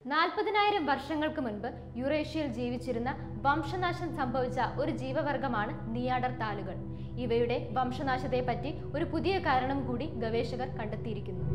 നാൽപ്പതിനായിരം വർഷങ്ങൾക്ക് മുൻപ് യുറേഷ്യയിൽ ജീവിച്ചിരുന്ന വംശനാശം സംഭവിച്ച ഒരു ജീവവർഗമാണ് നിയാഡർതാലുകൾ ഇവയുടെ വംശനാശത്തെപ്പറ്റി ഒരു പുതിയ കാരണം കൂടി ഗവേഷകർ കണ്ടെത്തിയിരിക്കുന്നു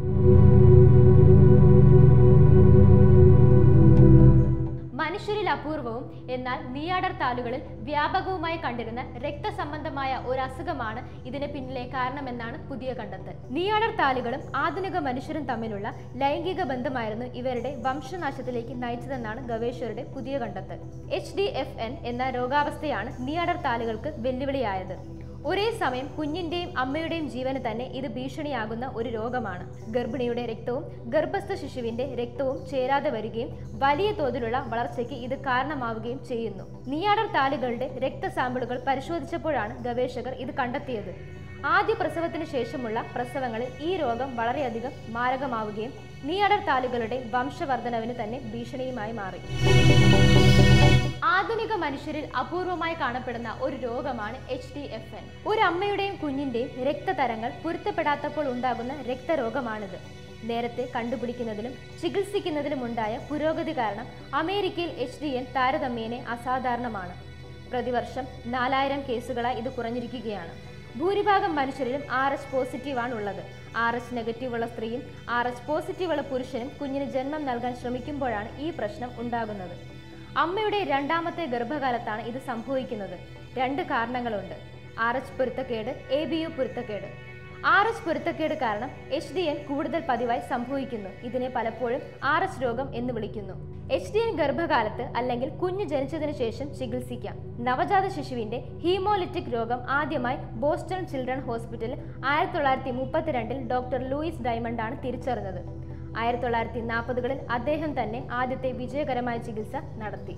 മനുഷ്യരിൽ അപൂർവവും എന്നാൽ നിയാഡർതാലുകളിൽ വ്യാപകവുമായി കണ്ടിരുന്ന രക്തസംബന്ധമായ ഒരു അസുഖമാണ് ഇതിന് പിന്നിലെ കാരണമെന്നാണ് പുതിയ കണ്ടെത്തൽ നിയാഡർതാലുകളും ആധുനിക മനുഷ്യരും തമ്മിലുള്ള ലൈംഗിക ബന്ധമായിരുന്നു ഇവരുടെ വംശനാശത്തിലേക്ക് നയിച്ചതെന്നാണ് ഗവേഷകരുടെ പുതിയ കണ്ടെത്തൽ എച്ച് ഡി എഫ് എൻ എന്ന രോഗാവസ്ഥയാണ് നിയാഡർതാലുകൾക്ക് വെല്ലുവിളിയായത് ഒരേ സമയം കുഞ്ഞിന്റെയും അമ്മയുടെയും ജീവന് തന്നെ ഇത് ഭീഷണിയാകുന്ന ഒരു രോഗമാണ് ഗർഭിണിയുടെ രക്തവും ഗർഭസ്ഥ ശിശുവിന്റെ രക്തവും ചേരാതെ വരികയും വലിയ തോതിലുള്ള വളർച്ചയ്ക്ക് ഇത് കാരണമാവുകയും ചെയ്യുന്നു നിയാടർ താലുകളുടെ രക്തസാമ്പിളുകൾ പരിശോധിച്ചപ്പോഴാണ് ഗവേഷകർ ഇത് കണ്ടെത്തിയത് ആദ്യ പ്രസവത്തിന് ശേഷമുള്ള പ്രസവങ്ങളിൽ ഈ രോഗം വളരെയധികം മാരകമാവുകയും നിയാടർ താലുകളുടെ വംശവർദ്ധനവിന് തന്നെ ഭീഷണിയുമായി മാറി ആധുനിക മനുഷ്യരിൽ അപൂർവമായി കാണപ്പെടുന്ന ഒരു രോഗമാണ് എച്ച് ഡി എഫ് എൻ ഒരു അമ്മയുടെയും കുഞ്ഞിന്റെയും രക്തതരങ്ങൾ പൊരുത്തപ്പെടാത്തപ്പോൾ ഉണ്ടാകുന്ന രക്തരോഗമാണിത് നേരത്തെ കണ്ടുപിടിക്കുന്നതിലും ചികിത്സിക്കുന്നതിലും ഉണ്ടായ പുരോഗതി കാരണം അമേരിക്കയിൽ എച്ച് ഡി എൻ താരതമ്യേന അസാധാരണമാണ് പ്രതിവർഷം നാലായിരം കേസുകളായി ഇത് കുറഞ്ഞിരിക്കുകയാണ് ഭൂരിഭാഗം മനുഷ്യരിലും ആർ എച്ച് പോസിറ്റീവാണ് ഉള്ളത് ആർ എച്ച് നെഗറ്റീവ് ഉള്ള സ്ത്രീയും ആർ എച്ച് പോസിറ്റീവ് ഉള്ള പുരുഷനും കുഞ്ഞിന് ജന്മം നൽകാൻ ശ്രമിക്കുമ്പോഴാണ് ഈ പ്രശ്നം ഉണ്ടാകുന്നത് അമ്മയുടെ രണ്ടാമത്തെ ഗർഭകാലത്താണ് ഇത് സംഭവിക്കുന്നത് രണ്ട് കാരണങ്ങളുണ്ട് ആർ എച്ച് പൊരുത്തക്കേട് എ ബി യു പൊരുത്തക്കേട് ആർ എച്ച് പൊരുത്തക്കേട് കാരണം എച്ച് ഡി എൻ കൂടുതൽ പതിവായി സംഭവിക്കുന്നു ഇതിനെ പലപ്പോഴും ആർ എച്ച് രോഗം എന്ന് വിളിക്കുന്നു എച്ച് ഡി എൻ ഗർഭകാലത്ത് അല്ലെങ്കിൽ കുഞ്ഞ് ജനിച്ചതിന് ശേഷം ചികിത്സിക്കാം നവജാത ശിശുവിന്റെ ഹീമോലിറ്റിക് രോഗം ആദ്യമായി ബോസ്റ്റൺ ചിൽഡ്രൻ ഹോസ്പിറ്റലിൽ ആയിരത്തി തൊള്ളായിരത്തി മുപ്പത്തിരണ്ടിൽ ഡോക്ടർ ലൂയിസ് ഡയമണ്ടാണ് തിരിച്ചറിഞ്ഞത് ആയിരത്തി തൊള്ളായിരത്തി നാൽപ്പതുകളിൽ അദ്ദേഹം തന്നെ ആദ്യത്തെ വിജയകരമായ ചികിത്സ നടത്തി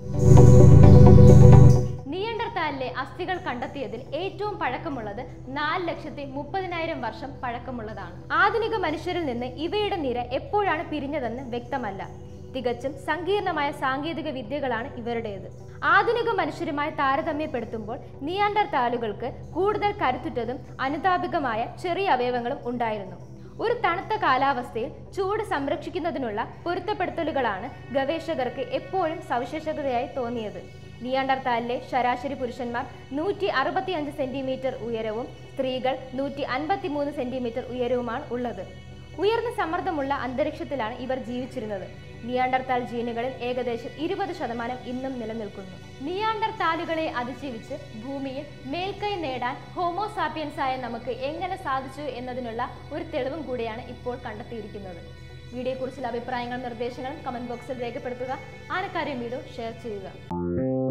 നിയണ്ടർത്താലിലെ അസ്ഥികൾ കണ്ടെത്തിയതിൽ ഏറ്റവും പഴക്കമുള്ളത് നാല് ലക്ഷത്തി മുപ്പതിനായിരം വർഷം പഴക്കമുള്ളതാണ് ആധുനിക മനുഷ്യരിൽ നിന്ന് ഇവയുടെ നിര എപ്പോഴാണ് പിരിഞ്ഞതെന്ന് വ്യക്തമല്ല തികച്ചും സങ്കീർണമായ സാങ്കേതിക വിദ്യകളാണ് ഇവരുടേത് ആധുനിക മനുഷ്യരുമായി താരതമ്യപ്പെടുത്തുമ്പോൾ നിയാണ്ടർ താലുകൾക്ക് കൂടുതൽ കരുത്തുറ്റതും അനുതാപികമായ ചെറിയ അവയവങ്ങളും ഉണ്ടായിരുന്നു ഒരു തണുത്ത കാലാവസ്ഥയിൽ ചൂട് സംരക്ഷിക്കുന്നതിനുള്ള പൊരുത്തപ്പെടുത്തലുകളാണ് ഗവേഷകർക്ക് എപ്പോഴും സവിശേഷതയായി തോന്നിയത് നിയാണ്ടർത്താലിലെ ശരാശരി പുരുഷന്മാർ നൂറ്റി അറുപത്തിയഞ്ച് സെന്റിമീറ്റർ ഉയരവും സ്ത്രീകൾ നൂറ്റി അൻപത്തി മൂന്ന് സെന്റിമീറ്റർ ഉയരവുമാണ് ഉള്ളത് ഉയർന്ന സമ്മർദ്ദമുള്ള അന്തരീക്ഷത്തിലാണ് ഇവർ ജീവിച്ചിരുന്നത് നിയാണ്ടർത്താൽ ജീനുകളിൽ ഏകദേശം ഇരുപത് ശതമാനം ഇന്നും നിലനിൽക്കുന്നു നിയാണ്ടർത്താലുകളെ അതിജീവിച്ച് ഭൂമിയിൽ മേൽക്കൈ നേടാൻ ഹോമോസാപ്പിയൻസായ നമുക്ക് എങ്ങനെ സാധിച്ചു എന്നതിനുള്ള ഒരു തെളിവും കൂടിയാണ് ഇപ്പോൾ കണ്ടെത്തിയിരിക്കുന്നത് വീഡിയോയെക്കുറിച്ചുള്ള അഭിപ്രായങ്ങളും നിർദ്ദേശങ്ങളും കമന്റ് ബോക്സിൽ രേഖപ്പെടുത്തുക ആനക്കാര്യം വീഡിയോ ഷെയർ ചെയ്യുക